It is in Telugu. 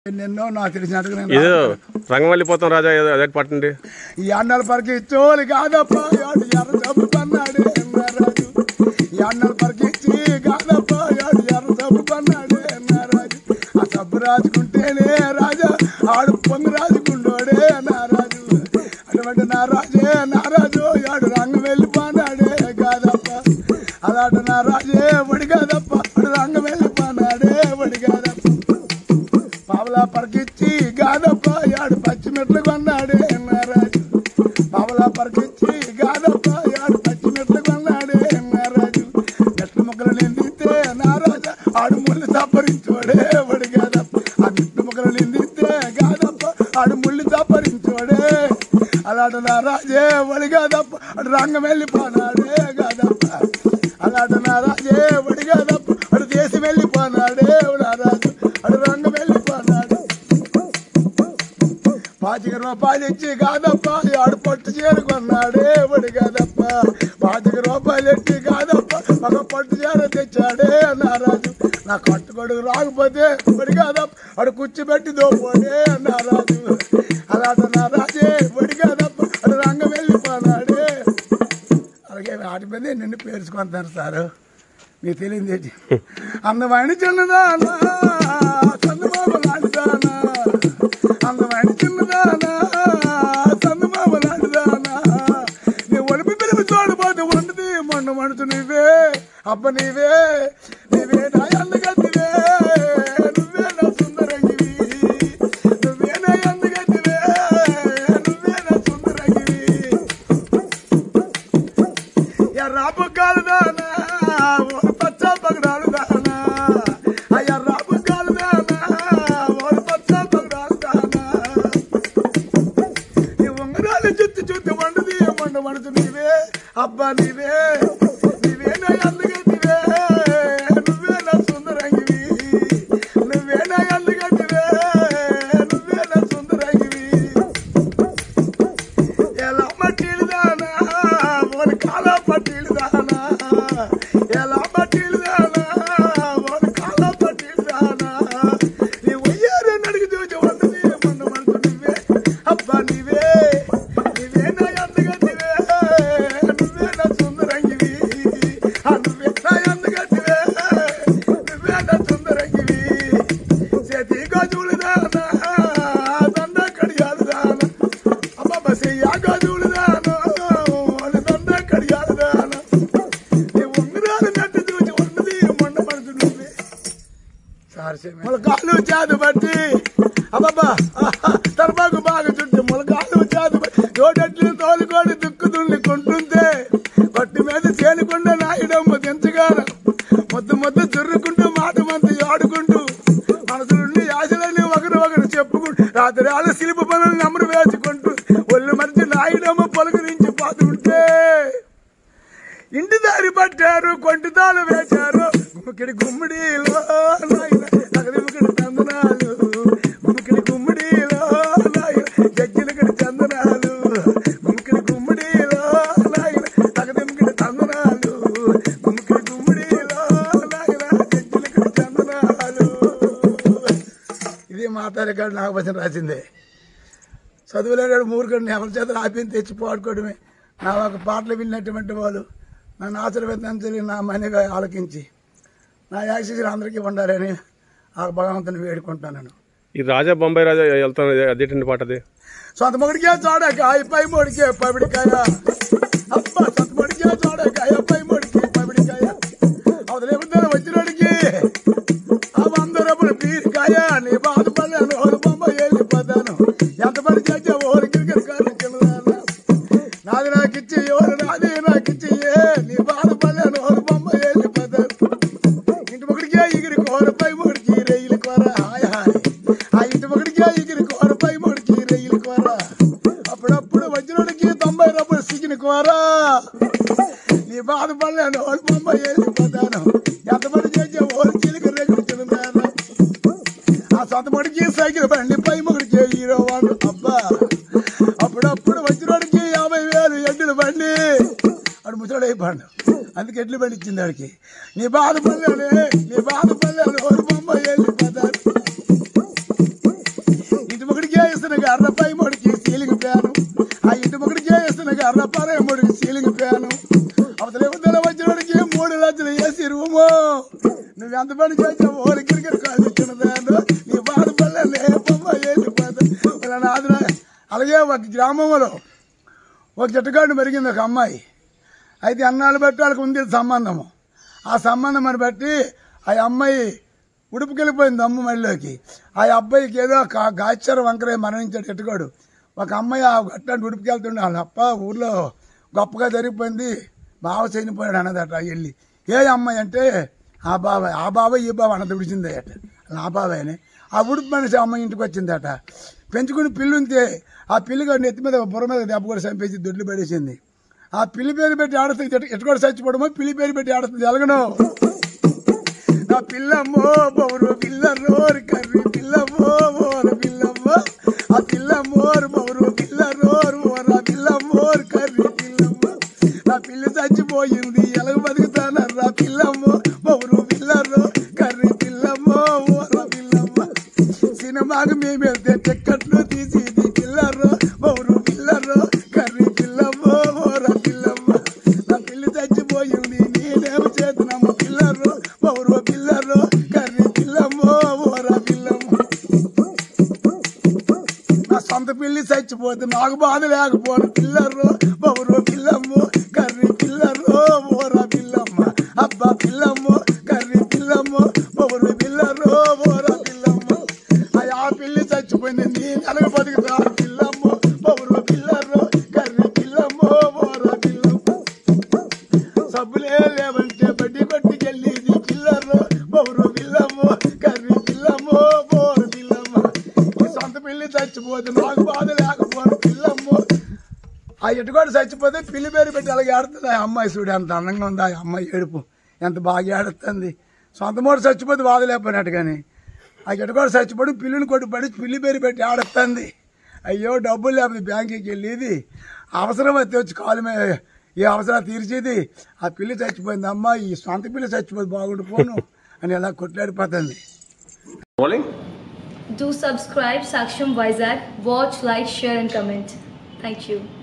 ఎన్నెన్నో నాకు తెలిసినట్టుగా నేను ఏదో రంగవల్లిపోతాం రాజా ఏదో అదే పట్టండి ఈ అన్నల పరికి చోలి కాదప్ప యాడు ఎర్ర సబ్బు పన్నాడే రాజు ఈ అన్నల పరికి ఇచ్చి కాదప్ప యాడు ఎర్ర సబ్బు పన్నాడే రాజు ఆ సబ్బు రాజుకుంటేనే రాజా ఆడు పొంగి రాజుకుండోడే నా రాజు అటువంటి నా రాజే నా రాజు యాడు రంగం వెళ్ళిపోనాడే కాదప్ప అలాంటి నా రాజే వడి కాదప్ప అడు రంగం వెళ్ళిపోనాడే వడి కాదప్ప పావలా పరకిచ్చి గాదప్ప యాడు పచ్చిమిట్లు కొన్నాడే నారాజు పావలా పరకిచ్చి గాదప్ప యాడు పచ్చిమిట్లు కొన్నాడే నారాజు మెట్ల ముక్కలు నిందితే నారాజా ఆడు ముళ్ళు తప్పరించోడే వడి గాదప్ప ఆ మెట్ల ముక్కలు నిందితే గాదప్ప ఆడు ముళ్ళు తప్పరించోడే అలాంటి నా రాజే వడి గాదప్ప అడు రంగం వెళ్ళిపోనాడే గాదప్ప అలాంటి నా రాజే వడి గాదప్ప అడు దేశం వెళ్ళిపోనాడే నారాజు అడు రంగం వెళ్ళిపోనాడు పాతిక రూపాయలు ఇచ్చి కాదప్ప ఆడు పట్టు చీర కొన్నాడే వాడు కాదప్ప పాతిక రూపాయలు ఇచ్చి కాదప్ప ఒక పట్టు చీర తెచ్చాడే నారాజు నా కట్టుకొడుకు రాకపోతే వాడు కాదప్ప ఆడు కూర్చోబెట్టి దోపోడే నారాజు అలాంటి నారాజే వాడు కాదప్ప ఆడు రంగం వెళ్ళిపోనాడే అలాగే వాటి మీద నిన్ను పేర్చుకుంటాను సారు మీకు తెలియదు ఏంటి అందమైన చిన్నదానా చందమామ లాంటిదానా అందమైన చిన్నదానా చందమామ లాంటిదానా నీ ఒలిపి పిలిపి చూడబోతే ఉండదు మొన్న మనసు నీవే అబ్బ నీవే నీవే నా అందగత్తివే నువ్వే నా సుందరంగివి నువ్వే నా అందగత్తివే నువ్వే నా సుందరంగివి ఎర్రాపు కాలుదానా ఓడి పచ్చ పగడాలు దానా ఆ ఎర్రాపు కాలుదానా ఓడి పచ్చ పగడాలు దానా ఈ ఉంగరాలు చుట్టు చుట్టు వండుది వండు వండుతు నీవే అబ్బా నీవే నీవే నా అందగతివే నువ్వే నా సుందరంగివి నువ్వే నా అందగతివే నువ్వే నా సుందరంగివి ఎలా పట్టీలు దానా ఒక కాల పట్టీలు దానా ఎలా పట్టీలు దానా ఒక కాల పట్టీలు దానా నీ ఉయ్యారు నడిగి చూసి వందది మొన్న మనసు నువ్వే అబ్బా నీవే నీవే నా అందగతివే నువ్వే నా సుందరంగివి ఆ నువ్వే నా అందగతివే నువ్వే నా సుందరంగివి చేతి గజులు దానా దండ కడియాలు దానా అమ్మ బసి యాగదులు దానా వాళ్ళ దండ కడియాలు దానా నీ ఉంగరాలు నట్టు చూసి ఉన్నది మొండ మనసు నువ్వే ములకాలు చేదు బట్టి అబ్బబ్బా తర్బాకు బాగా చుట్టూ ములకాలు చేదు బట్టి జోడెట్లు తోలుకొని దుక్కు దున్ని కొంటుంటే పట్టి మీద చేనుకుండా నాయుడమ్మ దించగాను ముద్దు ముద్దు చుర్రుకుంటూ మాట మంది ఆడుకుంటూ మనసులుండి ఆశలన్నీ ఒకరు ఒకరు చెప్పుకుంటూ రాత్రి ఆళ్ళ శిల్ప పనులు నమ్మరు వేసుకుంటూ ఒళ్ళు మరిచి నాయుడమ్మ పలుకరించి పోతుంటే ఇంటి దారి పట్టారు కొంటి తాళు వేశారు గుమ్మకిడి గుమ్మడిలో నాయన తగదిముకిడి చందనాలు గుమ్మకిడి గుమ్మడిలో నాయన జగ్గిలకిడి చందనాలు గుమ్మకిడి గుమ్మడిలో నాయన తగదిముకిడి చందనాలు గుమ్మకిడి గుమ్మడిలో నాయన జగ్గిలకిడి చందనాలు ఇది మాతారి గారు నాగభజన రాసిందే చదువులేడు మూర్ఖుడిని ఎవరి చేత ఆపిని తెచ్చి పాడుకోవడమే నా ఒక పాటలు విన్నటువంటి వాళ్ళు నన్ను ఆశీర్వదించాలి నా మనగా ఆలకించి నా యాక్సిజన్ అందరికీ ఉండాలని ఆ భగవంతుని వేడుకుంటాను ఈ రాజా బొంబాయి రాజా వెళ్తాను అదేంటి పాట అది సొంత మొడికే చూడకాయ పై మొడికే పవిడికాయ అబ్బా సొంత మొడికే చూడకాయ పై మొడికే పవిడికాయ అవతలేపుతాను వచ్చినోడికి ఆ వంద రూపాయలు పీరికాయ నీ బాధపడలేను ఓరు బొమ్మ వెళ్ళిపోతాను ఎంత పని చేసే ఓరికి నాది నాకిచ్చి ఎవరు నాది నాకిచ్చి ఏ నీ బాధపడలేను ఓరు బొమ్మ వెళ్ళిపోతాను ఇంటి ఒకటికే ఎగిరి కోరపై మూడికి రైలు కోర హాయ్ హాయ్ ఆ ఇంటి ఒకటికే ఎగిరి కోరపై మూడికి రైలు కోర అప్పుడప్పుడు వజ్రుడికి తొంభై రూపాయలు సిగిన కోర నీ బాధపడలేను ఓడి బొమ్మ వెళ్ళిపోతాను ఎంతమంది చేసే ఓడి చిలికి రేగులు తిన్నాను ఆ సొంత మొడికి సైకిల్ బండి పై మొగుడికి హీరో వాడు అబ్బా అప్పుడప్పుడు వజ్రుడికి యాభై వేలు ఎడ్డుల బండి అడు ముసడు అయిపోయాడు అందుకే ఎడ్లు బండి ఇచ్చింది ఆడికి నీ బాధపడలేనే నీ బాధపడలేను ఓడి బొమ్మ వెళ్ళిపోతాను రపారేముడికి సీలింగ్ ఫ్యాను అవతల యువతల వచ్చినోడికి మూడు లక్షలు వేసి రూము నువ్వు ఎంత పని చేసావు ఓరి క్రికెట్ కాదు ఇచ్చిన దాన్ని నీ బాధపడలే లేపమ్మ వెళ్ళిపోతా ఇలా నాదురా అలాగే ఒక గ్రామంలో ఒక చెట్టుగాడు పెరిగింది ఒక అమ్మాయి అయితే అన్నాళ్ళు బట్టి వాళ్ళకి ఉంది సంబంధము ఆ సంబంధం అని బట్టి ఆ అమ్మాయి ఉడుపుకెళ్ళిపోయింది అమ్మ మళ్ళీకి ఆ అబ్బాయికి ఏదో గా- గాచార వంకరే మరణించాడు ఎట్టుకోడు ఒక అమ్మాయి ఆ గట్టాన్ని ఉడుపుకెళ్తుండే వాళ్ళ అప్ప ఊర్లో గొప్పగా జరిగిపోయింది బావ చనిపోయాడు అన్నదట వెళ్ళి ఏ అమ్మాయి అంటే ఆ బాబాయ్ ఆ బాబాయ్ ఈ బాబా అన్నది విడిచింది అట ఆ బాబాయ్ అని ఆ ఉడుపు మనిషి అమ్మాయి ఇంటికి వచ్చిందట పెంచుకుని పిల్లి ఉంటే ఆ పిల్లిగా నెత్తి మీద బుర్ర మీద దెబ్బ కూడా చంపేసి దొడ్లు పడేసింది ఆ పిల్లి పేరు పెట్టి ఆడుతుంది ఎట్టుకోడు చచ్చిపోవడమో పిల్లి పేరు పెట్టి ఆడుతుంది ఎలగను నా పిల్లమ్మో బౌరు పిల్ల రోరు కర్రీ పిల్లమ్మో ఓర పిల్లమ్మో ఆ పిల్లమ్మోరు బౌరు పిల్ల రోరు ఓర పిల్లమ్మోరు కర్రీ పిల్లమ్మో నా పిల్లి చచ్చిపోయింది ఎలగ బతుకుతానర్రా పిల్లమ్మో బౌరు పిల్ల రో కర్రీ పిల్లమ్మో ఓర పిల్లమ్మ సినిమాకు మేము వెళ్తే టిక్కెట్లు తీసి ఇది పిల్లరో బౌరు పిల్లరో కర్రీ పిల్లమ్మో ఓర పిల్లమ్మ నా పిల్లి చచ్చిపోయింది నేనేమి చేతున్నాము పిల్లరో బౌరు పిల్లరో కర్రీ పిల్లమ్మో ఓర పిల్లమ్మ నా సొంత పిల్లి చచ్చిపోతే నాకు బాధ లేకపోను పిల్లరో బౌరు పిల్లమ్మో కర్రీ పిల్లరో ఓర పిల్లమ్మ అబ్బా పిల్లమ్మో కర్రీ పిల్లమ్మో బౌరు పిల్లరో ఓర పిల్లమ్మ ఆ పిల్లి చచ్చిపోయింది నేను ఎలాగ బతుకుతా పిల్లమ్మో బౌరు పిల్లరో కర్రీ పిల్లమ్మో ఓర పిల్లమ్మ సబ్బులే లేవంటే బడ్డి పట్టుకెళ్ళేది పిల్లర్రు బౌరు పిల్లమ్మో కర్రీ పిల్లమ్మో బోరు పిల్లమ్మ ఈ సొంత పిల్లి చచ్చిపోతే నాకు బాధ లేకపోను పిల్లమ్మో ఆ ఎటుకోటి చచ్చిపోతే పిల్లి పేరు పెట్టి అలాగే ఆడుతుంది ఆ అమ్మాయి చూడు ఎంత అందంగా ఉంది ఆ అమ్మాయి ఏడుపు ఎంత బాగా ఆడుతుంది సొంత మూడు చచ్చిపోతే బాధ లేకపోయినట్టు కానీ ఆ ఎటుకోటి చచ్చిపోయి పిల్లిని కొట్టి పడి పిల్లి పేరు పెట్టి ఆడుతుంది అయ్యో డబ్బులు లేకపోతే బ్యాంకుకి వెళ్ళేది అవసరం అయితే వచ్చి కాలు మీద ఈ అవసరాలు తీర్చేది ఆ పిల్లి చచ్చిపోయింది అమ్మ ఈ సొంత పిల్లి చచ్చిపోతే బాగుండు పోను అని ఇలా కొట్లాడిపోతుంది rolling Do subscribe Saksham Vizag. Watch, like, share, and comment. Thank you.